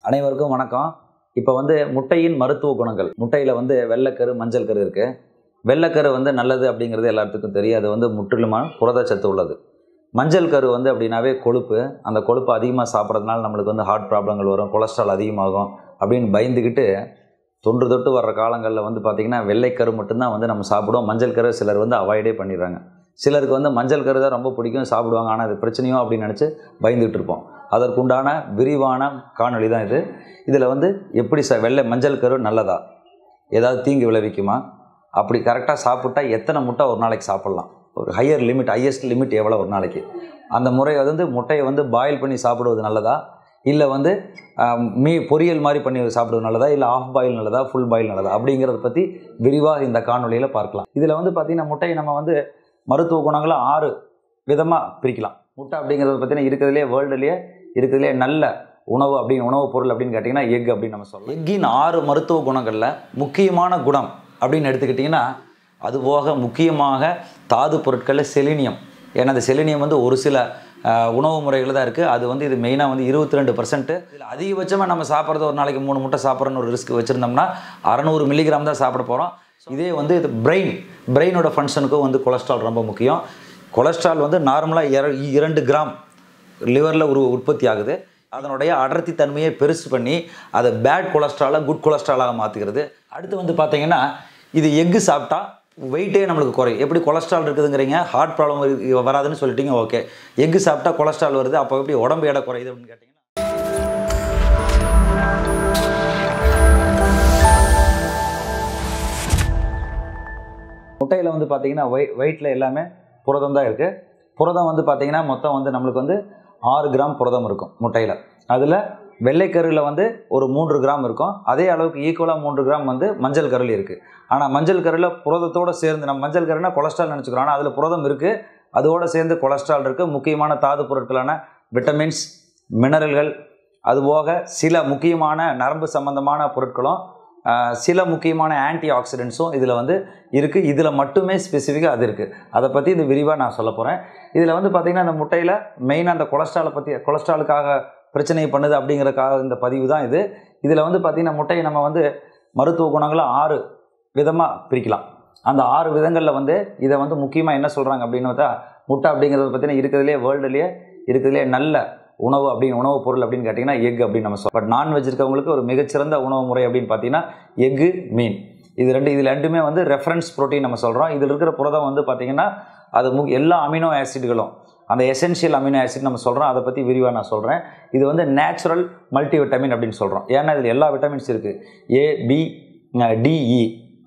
அனைவருக்கும் வணக்கம் இப்போ வந்து முட்டையின் மருத்துவ குணங்கள் முட்டையில் வந்து வெள்ளைக்கரு மஞ்சள் கரு இருக்குது வெள்ளைக்கரு வந்து நல்லது அப்படிங்கிறது எல்லாத்துக்கும் தெரியும் அது வந்து முற்றிலுமான புரதச்சத்து உள்ளது மஞ்சள் கரு வந்து அப்படின்னாவே கொழுப்பு அந்த கொழுப்பு அதிகமாக சாப்பிட்றதுனால நம்மளுக்கு வந்து ஹார்ட் ப்ராப்ளங்கள் வரும் கொலஸ்ட்ரால் அதிகமாகும் அப்படின்னு பயந்துக்கிட்டு தொன்று தொட்டு வர்ற காலங்களில் வந்து பார்த்திங்கன்னா வெள்ளைக்கரு மட்டும்தான் வந்து நம்ம சாப்பிடுவோம் மஞ்சள் கரு சிலர் வந்து அவாய்டே பண்ணிடுறாங்க சிலருக்கு வந்து மஞ்சள் கரு தான் ரொம்ப பிடிக்கும் சாப்பிடுவாங்க ஆனால் அது பிரச்சனையோ அப்படின்னு நினச்சி பயந்துகிட்டு இருப்போம் அதற்குண்டான விரிவான காணொளி தான் இது இதில் வந்து எப்படி ச வெள்ளை மஞ்சள் கரு நல்லதா ஏதாவது தீங்கு விளைவிக்குமா அப்படி கரெக்டாக சாப்பிட்டா எத்தனை முட்டை ஒரு நாளைக்கு சாப்பிட்லாம் ஒரு ஹையர் லிமிட் ஹையஸ்ட் லிமிட் எவ்வளோ ஒரு நாளைக்கு அந்த முறை வந்து முட்டையை வந்து பாயில் பண்ணி சாப்பிடுவது நல்லதா இல்லை வந்து ஆம், மீ பொரியல் மாதிரி பண்ணி சாப்பிடுவது நல்லதா இல்லை ஆஃப் பாயில் நல்லதா ஃபுல் பாயில் நல்லதா அப்படிங்கிறத பற்றி விரிவாக இந்த காணொளியில் பார்க்கலாம் இதில் வந்து பார்த்திங்கன்னா முட்டையை நம்ம வந்து மருத்துவ குணங்களை ஆறு விதமாக பிரிக்கலாம் முட்டை அப்படிங்கிறத பார்த்தீங்கன்னா இருக்கிறதுலே வேர்ல்டுலேயே இருக்கிறதுலே நல்ல உணவு அப்படின்னு உணவுப் பொருள் அப்படின்னு கேட்டிங்கன்னா எக் அப்படின்னு நம்ம சொல்லலாம் எக்கின் ஆறு மருத்துவ குணங்களில் முக்கியமான குணம் அப்படின்னு எடுத்துக்கிட்டிங்கன்னா அது போக முக்கியமாக தாது பொருட்களில் செலினியம் ஏன்னா அந்த செலினியம் வந்து ஒரு சில அஹ், உணவு முறைகள் தான் இருக்குது அது வந்து இது மெயினாக வந்து இருபத்தி ரெண்டு பர்சன்ட் இதில் அதிகபட்சமாக நம்ம சாப்பிட்றது ஒரு நாளைக்கு மூணு முட்டை சாப்பிட்றன்னு ஒரு ரிஸ்க் வச்சுருந்தோம்னா அறநூறு மில்லிகிராம் தான் சாப்பிட போகிறோம் இதே வந்து இது பிரெயின் பிரெயினோட ஃபங்க்ஷனுக்கும் வந்து கொலஸ்ட்ரால் ரொம்ப முக்கியம் கொலஸ்ட்ரால் வந்து நார்மலாக இர இரண்டு கிராம் லிவரில் ஒரு உற்பத்தி ஆகுது அதனுடைய அடர்த்தி தன்மையை பெருசு பண்ணி அதை பேட் கொலஸ்ட்ராலை குட் கொலஸ்ட்ராலாக மாற்றுகிறது அடுத்து வந்து பார்த்தீங்கன்னா இது எக்கு சாப்பிட்டா வெயிட்டே நம்மளுக்கு குறையும் எப்படி கொலஸ்ட்ரால் இருக்குதுங்கிறீங்க ஹார்ட் ப்ராப்ளம் வராதுன்னு சொல்லிட்டீங்க ஓகே எக்கு சாப்பிட்டா கொலஸ்ட்ரால் வருது அப்போ எப்படி உடம்பு எடை குறையுது அப்படின்னு கேட்டிங்கன்னா முட்டையில் வந்து பார்த்தீங்கன்னா ஒய் ஒயிட்டில் எல்லாமே புரதம் தான் இருக்குது புரதம் வந்து பார்த்தீங்கன்னா மொத்தம் வந்து நம்மளுக்கு வந்து ஆறு கிராம் புரதம் இருக்கும் முட்டையில் அதில் வெள்ளைக்கருவில் வந்து ஒரு மூன்று கிராம் இருக்கும் அதே அளவுக்கு ஈக்குவலாக மூன்று கிராம் வந்து மஞ்சள் கருள் இருக்குது ஆனால் மஞ்சள் கருவில் புரதத்தோடு சேர்ந்து நம்ம மஞ்சள் கருனா கொலஸ்ட்ரால் நினச்சிக்கிறோம் ஆனால் அதில் புரதம் இருக்குது அதோடு சேர்ந்து கொலஸ்ட்ரால் இருக்குது முக்கியமான தாது பொருட்களான விட்டமின்ஸ் மினரல்கள் அதுபோக சில முக்கியமான நரம்பு சம்பந்தமான பொருட்களும் ஆஹ், சில முக்கியமான ஆன்டி ஆக்சிடென்ட்ஸும் இதில் வந்து இருக்குது இதில் மட்டுமே ஸ்பெசிஃபிக்காக அது இருக்குது அதை பற்றி இது விரிவாக நான் சொல்ல போகிறேன் இதில் வந்து பார்த்திங்கன்னா இந்த முட்டையில் மெயினாக அந்த கொலஸ்ட்ராலை பற்றி கொலஸ்ட்ராலுக்காக பிரச்சனை பண்ணுது அப்படிங்கிறதுக்காக இந்த பதிவு தான் இது இதில் வந்து பார்த்திங்கன்னா முட்டையை நம்ம வந்து மருத்துவ குணங்களை ஆறு விதமாக பிரிக்கலாம் அந்த ஆறு விதங்களில் வந்து இதை வந்து முக்கியமாக என்ன சொல்கிறாங்க அப்படின்னு பார்த்தா முட்டை அப்படிங்கிறது பார்த்தீங்கன்னா இருக்கிறதுலே வேர்ல்டுலேயே இருக்கிறதுலே நல்ல உணவு அப்படின்னு உணவுப் பொருள் அப்படின்னு கேட்டிங்கன்னா எக் அப்படின்னு நம்ம சொல்றோம் பட் நான்வெஜ் இருக்கவங்களுக்கு ஒரு மிகச்சிறந்த உணவு முறை அப்படின்னு பார்த்தீங்கன்னா எக்கு மீன் இது ரெண்டு இதில் ரெண்டுமே வந்து ரெஃபரன்ஸ் புரோட்டீன் நம்ம சொல்கிறோம் இதில் இருக்கிற புரதம் வந்து பார்த்திங்கன்னா அது மு எல்லா அமினோ ஆசிட்களும் அந்த எசென்ஷியல் அமினோ ஆசிட் நம்ம சொல்கிறோம் அதை பற்றி விரிவாக நான் சொல்கிறேன் இது வந்து நேச்சுரல் மல்டி விட்டமின் அப்படின்னு சொல்கிறோம் ஏன்னா இதில் எல்லா விட்டமின்ஸ் இருக்குது ஏ பி டிஇ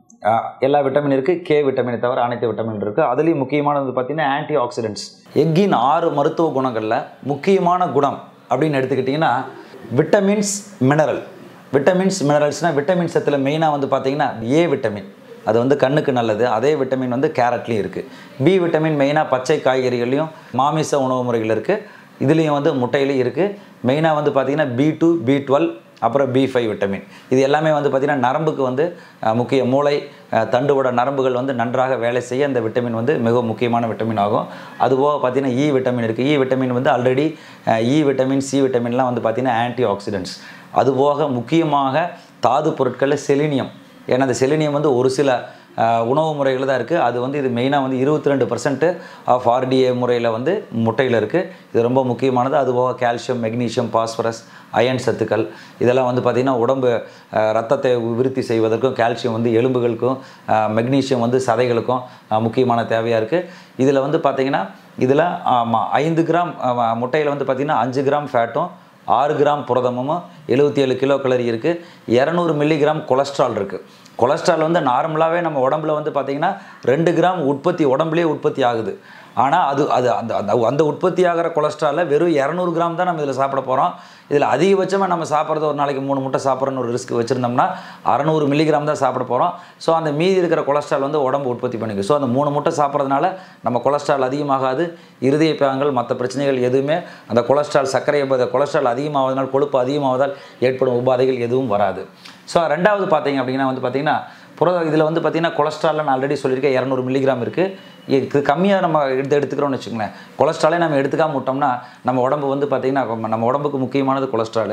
எல்லா விட்டமின் இருக்குது கே விட்டமினை தவிர அனைத்து விட்டமின் இருக்குது அதுலேயும் முக்கியமானது பார்த்தீங்கன்னா ஆன்டி ஆக்சிடென்ட்ஸ் எக்கின் ஆறு மருத்துவ குணங்களில் முக்கியமான குணம் அப்படின்னு எடுத்துக்கிட்டிங்கன்னா விட்டமின்ஸ் மினரல் விட்டமின்ஸ் மினரல்ஸ்னால் விட்டமின் சத்தில் மெயினாக வந்து பார்த்தீங்கன்னா ஏ விட்டமின் அது வந்து கண்ணுக்கு நல்லது அதே விட்டமின் வந்து கேரட்லேயும் இருக்குது பி விட்டமின் மெயினாக பச்சை காய்கறிகள்லையும் மாமிச உணவு முறைகள் இருக்குது இதுலேயும் வந்து முட்டையிலையும் இருக்குது மெயினாக வந்து பார்த்திங்கன்னா பி டூ பி டுவெல் அப்புறம் பி ஃபைவ் விட்டமின் இது எல்லாமே வந்து பார்த்திங்கன்னா நரம்புக்கு வந்து அஹ், முக்கிய மூளை அஹ், தண்டுவோட நரம்புகள் வந்து நன்றாக வேலை செய்ய அந்த விட்டமின் வந்து மிக முக்கியமான விட்டமின் ஆகும் அதுபோக பார்த்திங்கன்னா இ விட்டமின் இருக்குது இ விட்டமின் வந்து ஆல்ரெடி இ விட்டமின் சி விட்டமின்லாம் வந்து பார்த்திங்கன்னா ஆன்டி ஆக்சிடென்ட்ஸ் அதுபோக முக்கியமாக தாது பொருட்களில் செலினியம் ஏன்னா அந்த செலினியம் வந்து ஒரு சில அஹ், உணவு முறைகள் தான் இருக்குது அது வந்து இது மெயினாக வந்து இருபத்தி ரெண்டு பர்சன்ட் ஆஃப் ஆர்டிஏ முறையில் வந்து முட்டையில் இருக்குது இது ரொம்ப முக்கியமானது அதுபோக கால்சியம் மெக்னீஷியம் பாஸ்பரஸ் அயன் சத்துக்கள் இதெல்லாம் வந்து பார்த்திங்கன்னா உடம்பு அஹ், ரத்தத்தை விருத்தி செய்வதற்கும் கால்சியம் வந்து எலும்புகளுக்கும் அஹ், மெக்னீசியம் வந்து சதைகளுக்கும் அஹ், முக்கியமான தேவையாக இருக்குது இதில் வந்து பார்த்திங்கன்னா இதில் ஆமாம் ஐந்து கிராம் அஹ், முட்டையில் வந்து பார்த்திங்கன்னா அஞ்சு கிராம் ஃபேட்டும் ஆறு கிராம் புரதமும் எழுபத்தி ஏழு கிலோ கலரி இருக்குது இரநூறு மில்லிகிராம் கொலஸ்ட்ரால் இருக்குது கொலஸ்ட்ரால் வந்து நார்மலாகவே நம்ம உடம்புல வந்து பார்த்திங்கன்னா ரெண்டு கிராம் உற்பத்தி உடம்புலேயே உற்பத்தி ஆகுது ஆனால் அது அது அந்த அந்த அந்த உற்பத்தி ஆகிற கொலஸ்ட்ராலில் வெறும் இரநூறு கிராம் தான் நம்ம இதில் சாப்பிட போகிறோம் இதில் அதிகபட்சமாக நம்ம சாப்பிட்றது ஒரு நாளைக்கு மூணு முட்டை சாப்பிட்றன்னு ஒரு ரிஸ்க் வச்சுருந்தோம்னா அறநூறு மில்லிகிராம் தான் சாப்பிட போகிறோம் ஸோ அந்த மீதி இருக்கிற கொலஸ்ட்ரால் வந்து உடம்பு உற்பத்தி பண்ணிக்கும் ஸோ அந்த மூணு முட்டை சாப்பிட்றதுனால நம்ம கொலஸ்ட்ரால் அதிகமாகாது இருதய பாகங்கள் மற்ற பிரச்சனைகள் எதுவுமே அந்த கொலஸ்ட்ரால் சர்க்கரை உப- கொலஸ்ட்ரால் அதிகமாவதனால் கொழுப்பு அதிகமாவதால் ஏற்படும் உபாதைகள் எதுவும் வராது ஸோ ரெண்டாவது பார்த்தீங்க அப்படின்னா வந்து பார்த்தீங்கன்னா புரத இதில் வந்து பார்த்தீங்கன்னா கொலஸ்ட்ராலில் நான் ஆல்ரெடி சொல்லியிருக்கேன் இரநூறு மில்லிகிராம் இருக்குது இது கம்மியாக நம்ம எடுத்து எடுத்துக்கிறோம்னு வச்சுக்கோங்களேன் கொலஸ்ட்ராலே நம்ம எடுத்துக்காம விட்டோம்னா நம்ம உடம்பு வந்து பார்த்திங்கன்னா நம்ம உடம்புக்கு முக்கியமானது கொலஸ்ட்ரால்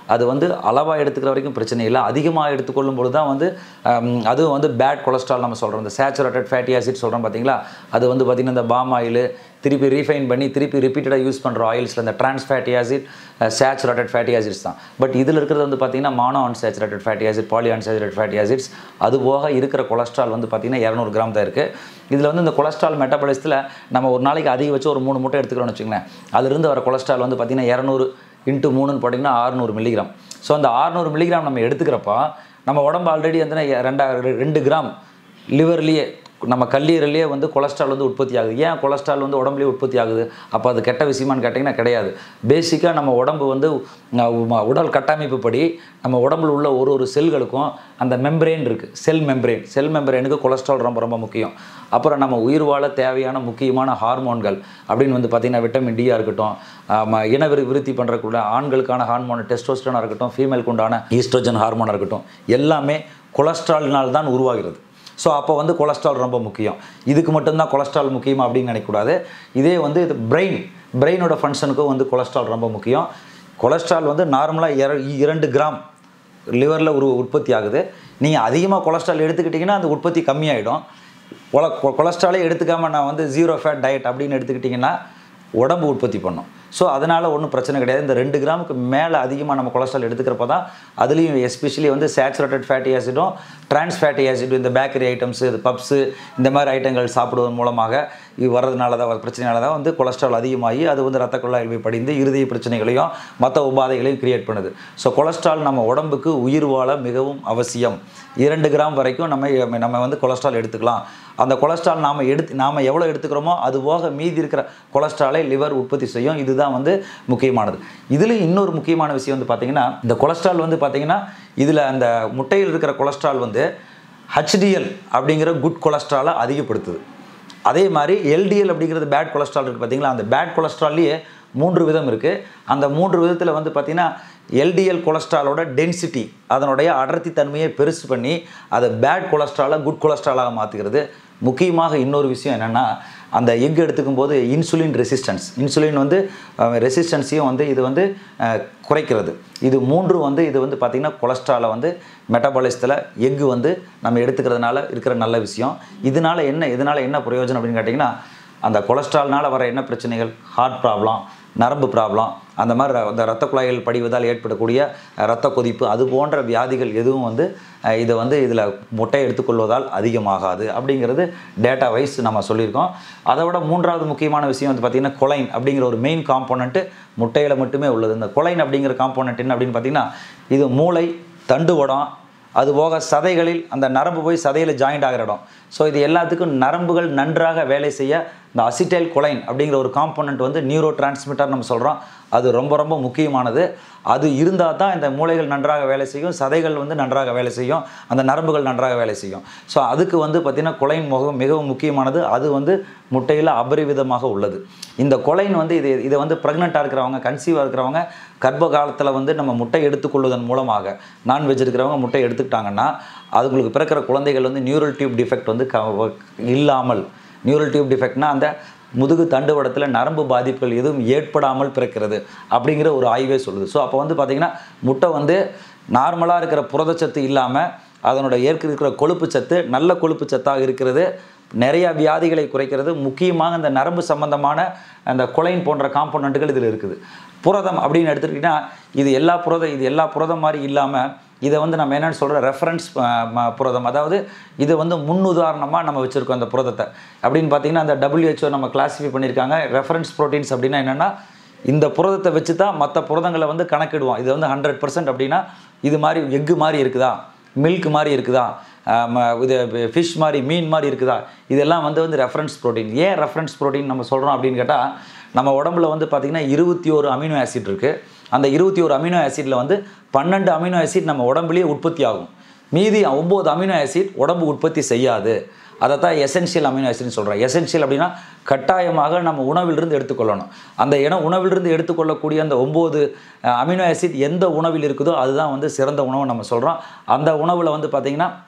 அது வந்து அளவாக எடுத்துக்கிற வரைக்கும் பிரச்சனை இல்லை அதிகமாக எடுத்துக்கொள்ளும் பொழுது தான் வந்து ஹம், அதுவும் வந்து பேட் கொலஸ்ட்ரால் நம்ம சொல்கிறோம் இந்த சேச்சுரேட்டட் ஃபேட்டி ஆசிட் சொல்கிறோம் பார்த்தீங்களா அது வந்து பார்த்திங்கன்னா இந்த பாம் ஆயில் திருப்பி ரீஃபைன் பண்ணி திருப்பி ரிப்பீட்டடாக யூஸ் பண்ணுற ஆயில்ஸில் இந்த trans fatty acid saturated fatty acids தான் பட் இதில் இருக்கிறது வந்து பார்த்திங்கன்னா mono unsaturated fatty acid poly unsaturated fatty acids அது போக இருக்கிற கொலஸ்ட்ரால் வந்து பார்த்திங்கன்னா இரநூறு கிராம் தான் இருக்குது இதில் வந்து இந்த கொலஸ்ட்ரால் மெட்டபாலிசத்தில் நம்ம ஒரு நாளைக்கு அதிகபட்சம் ஒரு மூணு முட்டை எடுத்துக்கிறோம்னு வச்சுங்களேன் அதுலேருந்து வர கொலஸ்ட்ரால் வந்து பார்த்திங்கன்னா இரநூறு இன்ட்டு மூணுன்னு போட்டிங்கன்னா ஆறுநூறு மில்லிகிராம் ஸோ அந்த ஆறுநூறு மில்லிகிராம் நம்ம எடுத்துக்கிறப்ப நம்ம உடம்பு ஆல்ரெடி வந்து ரெண்டா ரெண்டு கிராம் லிவர்லேயே நம்ம கல்லீரலையே வந்து கொலஸ்ட்ரால் வந்து உற்பத்தி ஆகுது ஏன் கொலஸ்ட்ரால் வந்து உடம்புலேயே உற்பத்தி ஆகுது அப்போ அது கெட்ட விஷயமான்னு கேட்டிங்கன்னா கிடையாது பேசிக்காக நம்ம உடம்பு வந்து அஹ், உ- உடல் கட்டமைப்பு படி நம்ம உடம்புல உள்ள ஒரு ஒரு செல்களுக்கும் அந்த மெம்பரேன் இருக்குது செல் மெம்பரேன் செல் மெம்பரேனுக்கு கொலஸ்ட்ரால் ரொம்ப ரொம்ப முக்கியம் அப்புறம் நம்ம உயிர் வாழ தேவையான முக்கியமான ஹார்மோன்கள் அப்படின்னு வந்து பார்த்திங்கன்னா விட்டமின் டியாக இருக்கட்டும் ஆமா, இன விரு விருத்தி பண்ணுறக்குள்ள ஆண்களுக்கான ஹார்மோன் டெஸ்டோஸ்டராக இருக்கட்டும் ஃபீமேலுக்கு உண்டான ஈஸ்ட்ரோஜன் ஹார்மோனாக இருக்கட்டும் எல்லாமே கொலஸ்ட்ராலினால் தான் உருவாகிறது ஸோ அப்போ வந்து கொலஸ்ட்ரால் ரொம்ப முக்கியம் இதுக்கு மட்டும்தான் கொலஸ்ட்ரால் முக்கியமா அப்படின்னு நினைக்கக்கூடாது இதே வந்து இது பிரெயின் பிரெயினோட ஃபங்க்ஷனுக்கும் வந்து கொலஸ்ட்ரால் ரொம்ப முக்கியம் கொலஸ்ட்ரால் வந்து நார்மலாக இர இரண்டு கிராம் லிவரில் ஒரு உற்பத்தி ஆகுது நீங்கள் அதிகமாக கொலஸ்ட்ரால் எடுத்துக்கிட்டிங்கன்னா அந்த உற்பத்தி கம்மியாயிடும் கொல கொ- கொலஸ்ட்ராலே எடுத்துக்காமல் நான் வந்து ஜீரோ ஃபேட் டயட் அப்படின்னு எடுத்துக்கிட்டிங்கன்னா உடம்பு உற்பத்தி பண்ணும் ஸோ அதனால் ஒன்றும் பிரச்சனை கிடையாது இந்த ரெண்டு கிராமுக்கு மேலே அதிகமாக நம்ம கொலஸ்ட்ரால் எடுத்துக்கிறப்ப தான் அதுலேயும் எஸ்பெஷலி வந்து சேச்சுரேட்டட் ஃபேட்டி ஆசிடும் ட்ரான்ஸ் ஃபேட்டி ஆசிடும் இந்த பேக்கரி ஐட்டம்ஸு இது பப்ஸு இந்த மாதிரி ஐட்டங்கள் சாப்பிடுவதன் மூலமாக இது வர்றதுனால தான் பிரச்சனையால தான் வந்து கொலஸ்ட்ரால் அதிகமாகி அது வந்து ரத்த குழாயில் போய் படிந்து இருதய பிரச்சனைகளையும் மற்ற உபாதைகளையும் கிரியேட் பண்ணுது ஸோ கொலஸ்ட்ரால் நம்ம உடம்புக்கு உயிர் வாழ மிகவும் அவசியம் இரண்டு கிராம் வரைக்கும் நம்ம நம்ம வந்து கொலஸ்ட்ரால் எடுத்துக்கலாம் அந்த கொலஸ்ட்ரால் நாம் எடுத்து நாம் எவ்வளோ எடுத்துக்கிறோமோ அது போக மீதி இருக்கிற கொலஸ்ட்ராலை லிவர் உற்பத்தி செய்யும் இதுதான் வந்து முக்கியமானது இதில் இன்னொரு முக்கியமான விஷயம் வந்து பார்த்திங்கன்னா இந்த கொலஸ்ட்ரால் வந்து பார்த்திங்கன்னா இதில் அந்த முட்டையில் இருக்கிற கொலஸ்ட்ரால் வந்து ஹச்டிஎல் அப்படிங்கிற குட் கொலஸ்ட்ராலை அதிகப்படுத்துது அதே மாதிரி எல்டிஎல் அப்படிங்கிறது பேட் கொலஸ்ட்ரால் இருக்குது பார்த்தீங்களா அந்த பேட் கொலஸ்ட்ரால்லையே மூன்று விதம் இருக்குது அந்த மூன்று விதத்தில் வந்து பார்த்திங்கன்னா எல்டிஎல் கொலஸ்ட்ராலோட டென்சிட்டி அதனுடைய அடர்த்தி தன்மையை பெருசு பண்ணி அதை பேட் கொலஸ்ட்ராலை குட் கொலஸ்ட்ராலாக மாற்றுகிறது முக்கியமாக இன்னொரு விஷயம் என்னென்னா அந்த எக் எடுத்துக்கும் போது இன்சுலின் ரெசிஸ்டன்ஸ் இன்சுலின் வந்து ரெசிஸ்டன்ஸையும் வந்து இது வந்து அஹ், குறைக்கிறது இது மூன்று வந்து இது வந்து பார்த்திங்கன்னா கொலஸ்ட்ராலை வந்து மெட்டபாலிசத்தில் எக்கு வந்து நம்ம எடுத்துக்கிறதுனால இருக்கிற நல்ல விஷயம் இதனால என்ன இதனால் என்ன பிரயோஜனம் அப்படின்னு கேட்டிங்கன்னா அந்த கொலஸ்ட்ரால்னால வர என்ன பிரச்சனைகள் ஹார்ட் ப்ராப்ளம் நரம்பு ப்ராப்ளம் அந்த மாதிரி ர- அந்த ரத்த குழாய்கள் படிவதால் ஏற்படக்கூடிய அஹ், ரத்த கொதிப்பு அது போன்ற வியாதிகள் எதுவும் வந்து அஹ், இதை வந்து இதில் முட்டை எடுத்துக்கொள்வதால் அதிகமாகாது அப்படிங்கிறது டேட்டா வைஸ் நம்ம சொல்லியிருக்கோம் அதை விட மூன்றாவது முக்கியமான விஷயம் வந்து பார்த்திங்கன்னா கொலைன் அப்படிங்கிற ஒரு மெயின் காம்போனண்ட்டு முட்டையில் மட்டுமே உள்ளது இந்த கொலைன் அப்படிங்கிற காம்போனண்ட் என்ன அப்படின்னு பார்த்தீங்கன்னா இது மூளை தண்டுவடம் அது போக சதைகளில் அந்த நரம்பு போய் சதையில் ஜாயிண்ட் ஆகிற இடம் ஸோ இது எல்லாத்துக்கும் நரம்புகள் நன்றாக வேலை செய்ய இந்த அசிட்டைல் கொலைன் அப்படிங்கிற ஒரு காம்போனன்ட் வந்து நியூரோ டிரான்ஸ்மிட்டர் நம்ம சொல்கிறோம் அது ரொம்ப ரொம்ப முக்கியமானது அது இருந்தால் தான் இந்த மூளைகள் நன்றாக வேலை செய்யும் சதைகள் வந்து நன்றாக வேலை செய்யும் அந்த நரம்புகள் நன்றாக வேலை செய்யும் ஸோ அதுக்கு வந்து பார்த்திங்கன்னா கொலைன் முகம் மிகவும் முக்கியமானது அது வந்து முட்டையில் அபரிவிதமாக உள்ளது இந்த கொலைன் வந்து இது இதை வந்து ப்ரெக்னெண்ட்டாக இருக்கிறவங்க கன்சீவாக இருக்கிறவங்க கர்ப்ப காலத்தில் வந்து நம்ம முட்டை எடுத்துக்கொள்வதன் மூலமாக நான்வெஜ் இருக்கிறவங்க முட்டை எடுத்துக்கிட்டாங்கன்னா அதுங்களுக்கு பிறக்கிற குழந்தைகள் வந்து நியூரல் டியூப் டிஃபெக்ட் வந்து க இல்லாமல் நியூரல் டியூப் டிஃபெக்ட்னா அந்த முதுகு தண்டுவடத்தில் நரம்பு பாதிப்புகள் எதுவும் ஏற்படாமல் பிறக்கிறது அப்படிங்கிற ஒரு ஆய்வே சொல்லுது ஸோ அப்போ வந்து பார்த்திங்கன்னா முட்டை வந்து நார்மலாக இருக்கிற புரதச்சத்து இல்லாமல் அதனோட ஏற்க இருக்கிற கொழுப்பு சத்து நல்ல கொழுப்பு சத்தாக இருக்கிறது நிறையா வியாதிகளை குறைக்கிறது முக்கியமாக இந்த நரம்பு சம்பந்தமான அந்த கொலைன் போன்ற காம்போனண்ட்டுகள் இதில் இருக்குது புரதம் அப்படின்னு எடுத்துக்கிட்டிங்கன்னா இது எல்லா புரதம் இது எல்லா புரதம் மாதிரி இல்லாமல் இதை வந்து நம்ம என்னென்னு சொல்கிற ரெஃபரன்ஸ் புரதம் அதாவது இது வந்து முன்னுதாரணமாக நம்ம வச்சுருக்கோம் அந்த புரதத்தை அப்படின்னு பார்த்தீங்கன்னா அந்த WHO நம்ம கிளாஸிஃபை பண்ணியிருக்காங்க ரெஃபரன்ஸ் ப்ரோட்டீன்ஸ் அப்படின்னா என்னென்னா இந்த புரதத்தை வச்சு தான் மற்ற புரதங்களை வந்து கணக்கிடுவோம் இது வந்து ஹண்ட்ரட் பர்சன்ட் அப்படின்னா இது மாதிரி எக்கு மாதிரி இருக்குதா மில்க் மாதிரி இருக்குதா ஆம், இது ஃபிஷ் மாதிரி மீன் மாதிரி இருக்குதா இதெல்லாம் வந்து வந்து ரெஃபரன்ஸ் ப்ரோட்டீன் ஏன் ரெஃபரன்ஸ் ப்ரோட்டீன் நம்ம சொல்கிறோம் அப்படின்னு கேட்டால் நம்ம உடம்புல வந்து பார்த்திங்கன்னா இருபத்தி ஒரு அமினோ ஆசிட் இருக்குது அந்த இருபத்தி ஒரு அமினோ ஆசிட்டில் வந்து பன்னெண்டு அமினோ ஆசிட் நம்ம உடம்புலேயே உற்பத்தி ஆகும் மீதி ஒம்பது அமினோ ஆசிட் உடம்பு உற்பத்தி செய்யாது அதை தான் எசென்ஷியல் அமினோ ஆசிட்னு சொல்கிறோம் எசென்ஷியல் அப்படின்னா கட்டாயமாக நம்ம உணவிலிருந்து எடுத்துக்கொள்ளணும் அந்த இனம் உணவிலிருந்து எடுத்துக்கொள்ளக்கூடிய அந்த ஒம்பது அமினோ ஆசிட் எந்த உணவில் இருக்குதோ அதுதான் வந்து சிறந்த உணவு நம்ம சொல்கிறோம் அந்த உணவில் வந்து பார்த்திங்கன்னா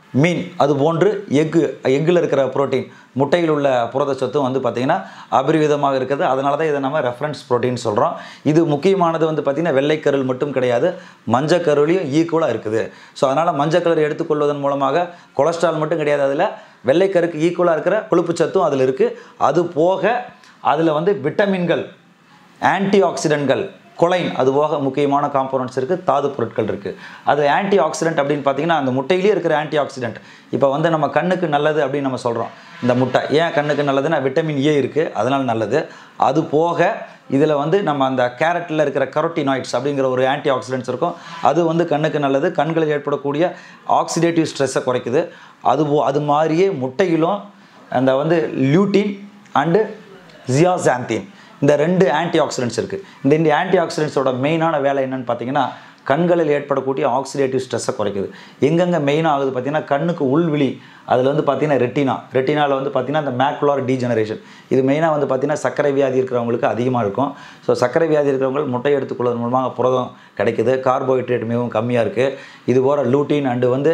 மீன் அது போன்று எக்கு எக்கில் இருக்கிற புரோட்டீன் முட்டையில் உள்ள புரதச்சத்தும் வந்து பார்த்திங்கன்னா அபரிவிதமாக இருக்குது அதனால தான் இதை நம்ம ரெஃபரன்ஸ் புரோட்டீன் சொல்கிறோம் இது முக்கியமானது வந்து பார்த்திங்கன்னா வெள்ளைக்கருள் மட்டும் கிடையாது மஞ்சக்கருளையும் ஈக்குவலாக இருக்குது ஸோ அதனால் மஞ்சக்கருள் எடுத்துக்கொள்வதன் மூலமாக கொலஸ்ட்ரால் மட்டும் கிடையாது அதில் வெள்ளைக்கருக்கு ஈக்குவலாக இருக்கிற கொழுப்புச்சத்தும் அதில் இருக்குது அது போக அதில் வந்து விட்டமின்கள் ஆன்டி ஆக்சிடென்ட்கள் கொலைன் அது போக முக்கியமான காம்போனன்ட்ஸ் இருக்குது தாது பொருட்கள் இருக்குது அது ஆன்டி ஆக்சிடென்ட் அப்படின்னு பார்த்தீங்கன்னா அந்த முட்டையிலேயே இருக்கிற ஆன்டி ஆக்சிடென்ட் இப்போ வந்து நம்ம கண்ணுக்கு நல்லது அப்படின்னு நம்ம சொல்கிறோம் இந்த முட்டை ஏன் கண்ணுக்கு நல்லதுன்னா விட்டமின் ஏ இருக்குது அதனால் நல்லது அது போக இதில் வந்து நம்ம அந்த கேரட்டில் இருக்கிற கரோட்டினாய்ட்ஸ் அப்படிங்கிற ஒரு ஆன்டி ஆக்சிடென்ட்ஸ் இருக்கும் அது வந்து கண்ணுக்கு நல்லது கண்களில் ஏற்படக்கூடிய ஆக்சிடேட்டிவ் ஸ்ட்ரெஸ்ஸை குறைக்குது அது போ அது மாதிரியே முட்டையிலும் அந்த வந்து லியூட்டின் அண்டு ஜியாசாந்தின் இந்த ரெண்டு ஆன்டி ஆக்சிடென்ட்ஸ் இருக்குது இந்த இந்த ஆன்டி ஆக்சிடென்ட்ஸோட மெயினான வேலை என்னன்னு பார்த்தீங்கன்னா கண்களில் ஏற்படக்கூடிய ஆக்சிடேட்டிவ் ஸ்ட்ரெஸ்ஸை குறைக்குது எங்கெங்கே மெயினாக ஆகுது பார்த்தீங்கன்னா கண்ணுக்கு உள்விழி அதில் வந்து பார்த்தீங்கன்னா ரெட்டினா ரெட்டினாவில் வந்து பார்த்தீங்கன்னா இந்த மேக்குலார் டீஜெனரேஷன் இது மெயினாக வந்து பார்த்தீங்கன்னா சர்க்கரை வியாதி இருக்கிறவங்களுக்கு அதிகமாக இருக்கும் ஸோ சர்க்கரை வியாதி இருக்கிறவங்க முட்டை எடுத்துக்கொள்வதன் மூலமாக புரதம் கிடைக்குது கார்போஹைட்ரேட் மிகவும் கம்மியாக இருக்குது இது போகிற லூட்டின் அண்டு வந்து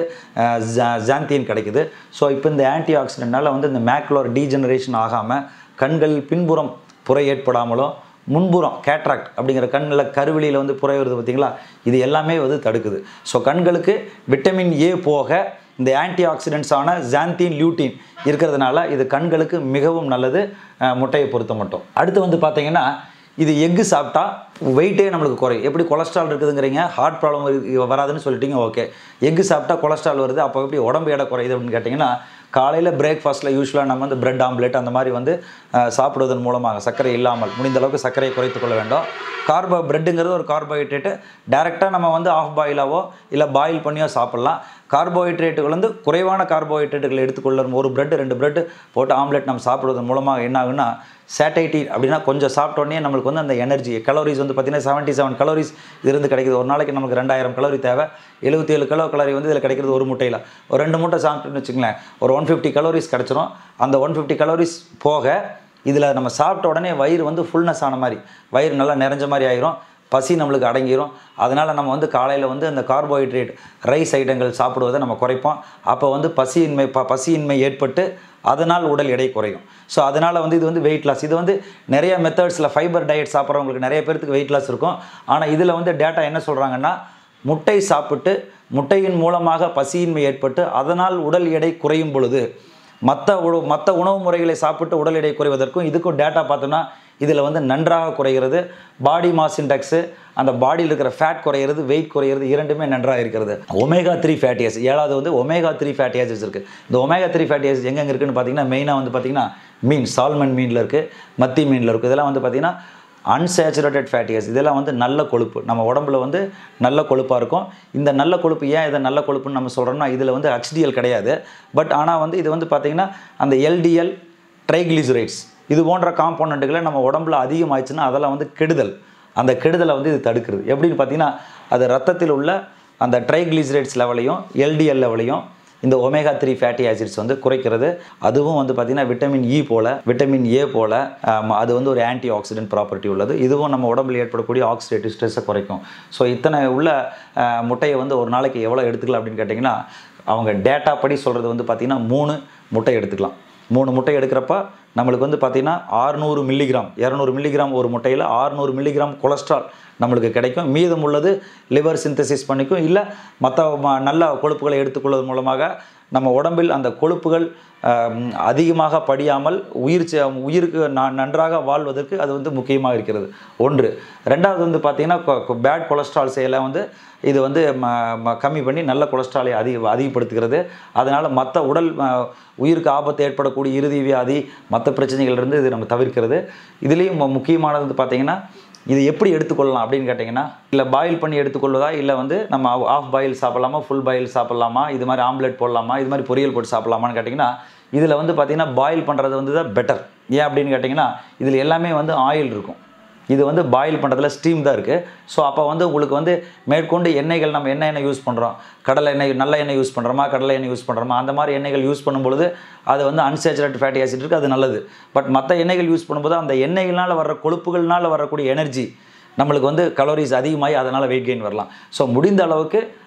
ஜாந்தின் கிடைக்குது ஸோ இப்போ இந்த ஆன்டி ஆக்சிடென்ட்னால வந்து இந்த மேக்குலார் டீஜெனரேஷன் ஆகாமல் கண்கள் பின்புறம் புரை ஏற்படாமலோ முன்புறம் கேட்ராக்ட் அப்படிங்கிற கண்ணில் கருவிழியில் வந்து புரை வருது பார்த்தீங்களா இது எல்லாமே வந்து தடுக்குது ஸோ கண்களுக்கு விட்டமின் ஏ போக இந்த ஆன்டி ஆக்சிடென்ட்ஸான ஜாந்தின் லியூட்டின் இருக்கிறதுனால இது கண்களுக்கு மிகவும் நல்லது அஹ், முட்டையை பொறுத்த மட்டும் அடுத்து வந்து பார்த்தீங்கன்னா இது எக்கு சாப்பிட்டா வெயிட்டே நம்மளுக்கு குறையும் எப்படி கொலஸ்ட்ரால் இருக்குதுங்கிறீங்க ஹார்ட் ப்ராப்ளம் வராதுன்னு சொல்லிட்டீங்க ஓகே எக்கு சாப்பிட்டா கொலஸ்ட்ரால் வருது அப்போ எப்படி உடம்பு எடை குறையுது அப்படின்னு கேட்டிங்கன்னா காலையில் பிரேக்ஃபாஸ்ட்டில் யூஸ்வலாக நம்ம வந்து பிரெட் ஆம்லெட் அந்த மாதிரி வந்து அஹ், சாப்பிடுவதன் மூலமாக சர்க்கரை இல்லாமல் முடிந்த அளவுக்கு சர்க்கரையை குறைத்துக் கொள்ள வேண்டும் கார்போ பிரெட்டுங்கிறது ஒரு கார்போஹைட்ரேட்டு டைரெக்டாக நம்ம வந்து ஆஃப் பாயிலாவோ இல்லை பாயில் பண்ணியோ சாப்பிட்லாம் கார்போஹைட்ரேட்டுகள் வந்து குறைவான கார்போஹைட்ரேட்டுகள் எடுத்துக்கொள்ளும் ஒரு பிரெட் ரெண்டு பிரெட் போட்டு ஆம்லெட் நம்ம சாப்பிடுவதன் மூலமாக என்ன ஆகுன்னா சேட்டைட்டி அப்படின்னா கொஞ்சம் சாப்பிட்டோன்னே நம்மளுக்கு வந்து அந்த எனர்ஜி கலோரிஸ் வந்து பார்த்தீங்கன்னா செவன்ட்டி செவன் கலோரிஸ் இருந்து கிடைக்குது ஒரு நாளைக்கு நமக்கு ரெண்டாயிரம் கலோரி தேவை எழுபத்தி ஏழு கிலோ கலோரி வந்து இதில் கிடைக்கிறது ஒரு முட்டையில் ஒரு ரெண்டு முட்டை சாப்பிட்டுன்னு வச்சுங்களேன் ஒரு ஒன் ஃபிஃப்டி கலோரிஸ் கிடச்சிரும் அந்த ஒன் ஃபிஃப்டி கலோரிஸ் போக இதில் நம்ம சாப்பிட்ட உடனே வயிறு வந்து ஃபுல்னஸ் ஆன மாதிரி வயிறு நல்லா நிறைஞ்ச மாதிரி ஆயிரும் பசி நம்மளுக்கு அடங்கிரும் அதனால் நம்ம வந்து காலையில் வந்து அந்த கார்போஹைட்ரேட் ரைஸ் ஐட்டங்கள் சாப்பிடுவதை நம்ம குறைப்போம் அப்போ வந்து பசியின்மை ப பசியின்மை ஏற்பட்டு அதனால் உடல் எடை குறையும் ஸோ அதனால் வந்து இது வந்து வெயிட் லாஸ் இது வந்து நிறைய மெத்தட்ஸில் ஃபைபர் டயட் சாப்பிட்றவங்களுக்கு நிறைய பேர்த்துக்கு வெயிட் லாஸ் இருக்கும் ஆனால் இதில் வந்து டேட்டா என்ன சொல்கிறாங்கன்னா முட்டை சாப்பிட்டு முட்டையின் மூலமாக பசியின்மை ஏற்பட்டு அதனால் உடல் எடை குறையும் பொழுது மற்ற உணவு மற்ற உணவு முறைகளை சாப்பிட்டு உடல் எடை குறைவதற்கும் இதுக்கும் டேட்டா பார்த்தோம்னா இதில் வந்து நன்றாக குறைகிறது பாடி மாஸ் இண்டெக்ஸு அந்த பாடியில் இருக்கிற ஃபேட் குறையிறது வெயிட் குறையிறது இரண்டுமே நன்றாக இருக்கிறது ஒமேகா த்ரீ ஃபேட்டி ஆசிட் ஏழாவது வந்து ஒமேகா த்ரீ ஃபேட்டி ஆசிட்ஸ் இருக்குது இந்த ஒமேகா த்ரீ ஃபேட்டி ஆசிட் எங்கெங்க இருக்குன்னு பார்த்தீங்கன்னா மெயினாக வந்து பார்த்தீங்கன்னா மீன் சால்மன் மீனில் இருக்குது மத்தி மீனில் இருக்குது இதெல்லாம் வந்து பார்த்தீங்கன்னா அன்சேச்சுரேட்டட் ஃபேட்டி ஆசிட் இதெல்லாம் வந்து நல்ல கொழுப்பு நம்ம உடம்புல வந்து நல்ல கொழுப்பாக இருக்கும் இந்த நல்ல கொழுப்பு ஏன் இதை நல்ல கொழுப்புன்னு நம்ம சொல்கிறோம்னா இதில் வந்து ஹெச்டிஎல் கிடையாது பட் ஆனால் வந்து இது வந்து பார்த்திங்கன்னா அந்த எல்டிஎல் ட்ரைக்ளிசரைட்ஸ் இது போன்ற காம்போனண்ட்டுகளை நம்ம உடம்புல அதிகமாயிடுச்சுன்னா அதெல்லாம் வந்து கெடுதல் அந்த கெடுதலை வந்து இது தடுக்கிறது எப்படின்னு பார்த்தீங்கன்னா அது ரத்தத்தில் உள்ள அந்த ட்ரைக்ளிசரைட்ஸ் லெவலையும் எல்டிஎல் லெவலையும் இந்த ஒமேகா த்ரீ ஃபேட்டி ஆசிட்ஸ் வந்து குறைக்கிறது அதுவும் வந்து பார்த்திங்கன்னா vitamin E pole vitamin A போல் ஆம், அது வந்து ஒரு ஆன்டி ஆக்சிடென்ட் ப்ராப்பர்ட்டி உள்ளது இதுவும் நம்ம உடம்புல ஏற்படக்கூடிய ஆக்சிடேட்டிவ் ஸ்ட்ரெஸ்ஸை குறைக்கும் ஸோ இத்தனை உள்ள ஆ, முட்டையை வந்து ஒரு நாளைக்கு எவ்வளோ எடுத்துக்கலாம் அப்படின்னு கேட்டிங்கன்னா அவங்க டேட்டா படி சொல்கிறது வந்து பார்த்திங்கன்னா மூணு முட்டை எடுத்துக்கலாம் மூணு முட்டை எடுக்கிறப்ப நம்மளுக்கு வந்து பார்த்திங்கன்னா ஆறுநூறு மில்லிகிராம் இரநூறு மில்லிகிராம் ஒரு முட்டையில் ஆறுநூறு மில்லிகிராம் கொலஸ்ட்ரால் நம்மளுக்கு கிடைக்கும் மீதம் உள்ளது லிவர் சிந்தசிஸ் பண்ணிக்கும் இல்லை மற்ற ம- நல்ல கொழுப்புகளை எடுத்துக்கொள்வதன் மூலமாக நம்ம உடம்பில் அந்த கொழுப்புகள் ஆம், அதிகமாக படியாமல் உயிர் சே- உயிருக்கு ந- நன்றாக வாழ்வதற்கு அது வந்து முக்கியமாக இருக்கிறது ஒன்று ரெண்டாவது வந்து பார்த்திங்கன்னா பேட் கொலஸ்ட்ரால் செயலை வந்து இது வந்து ம- ம- கம்மி பண்ணி நல்ல கொலஸ்ட்ராலை அதிக அதிகப்படுத்துகிறது அதனால் மற்ற உடல் அ, உயிருக்கு ஆபத்து ஏற்படக்கூடிய இறுதி வியாதி மற்ற பிரச்சனைகள்லேருந்து இது நம்ம தவிர்க்கிறது இதுலேயும் மு- முக்கியமானது வந்து பார்த்திங்கன்னா இது எப்படி எடுத்துக்கொள்ளலாம் அப்படின்னு கேட்டிங்கன்னா இல்லை பாயில் பண்ணி எடுத்துக்கொள்வதா இல்லை வந்து நம்ம ஆஃப் பாயில் சாப்பிட்லாமா ஃபுல் பாயில் சாப்பிட்லாமா இது மாதிரி ஆம்லெட் போடலாமா இது மாதிரி பொரியல் போட்டு சாப்பிட்லாமான்னு கேட்டிங்கன்னா இதில் வந்து பார்த்திங்கன்னா பாயில் பண்ணுறது வந்து தான் பெட்டர் ஏன் அப்படின்னு கேட்டிங்கன்னா இதில் எல்லாமே வந்து ஆயில் இருக்கும் இது வந்து பாயில் பண்ணுறதுல ஸ்டீம் தான் இருக்குது ஸோ அப்போ வந்து உங்களுக்கு வந்து மேற்கொண்டு எண்ணெய்கள் நம்ம என்ன எண்ணெய் யூஸ் பண்ணுறோம் கடலை எண்ணெய் நல்ல எண்ணெய் யூஸ் பண்ணுறோமா கடலை எண்ணெய் யூஸ் பண்ணுறோமா அந்த மாதிரி எண்ணெய்கள் யூஸ் பண்ணும்பொழுது அது வந்து அன்சேச்சுரேட் ஃபேட்டி ஆசிட் இருக்குது அது நல்லது பட் மற்ற எண்ணெய்கள் யூஸ் பண்ணும்போது அந்த எண்ணெய்களால் வர்ற கொழுப்புகள்னால வரக்கூடிய எனர்ஜி நம்மளுக்கு வந்து கலோரிஸ் அதிகமாகி அதனால் வெயிட் கெயின் வரலாம் ஸோ முடிந்த அளவுக்கு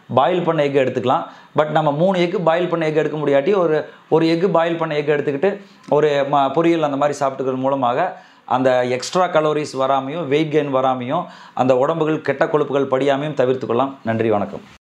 பாயில் பண்ண எக் எடுத்துக்கலாம் பட் நம்ம மூணு எக்கு பாயில் பண்ண எக் எடுக்க முடியாட்டி ஒரு ஒரு எக்கு பாயில் பண்ண எக் எடுத்துக்கிட்டு ஒரு ம பொரியல் அந்த மாதிரி சாப்பிட்டுக்கிறது மூலமாக அந்த எக்ஸ்ட்ரா கலோரிஸ் வராமையும் வெயிட் கெயின் வராமையும் அந்த உடம்புகள் கெட்ட கொழுப்புகள் படியாமையும் தவிர்த்துக்கொள்ளலாம் நன்றி வணக்கம்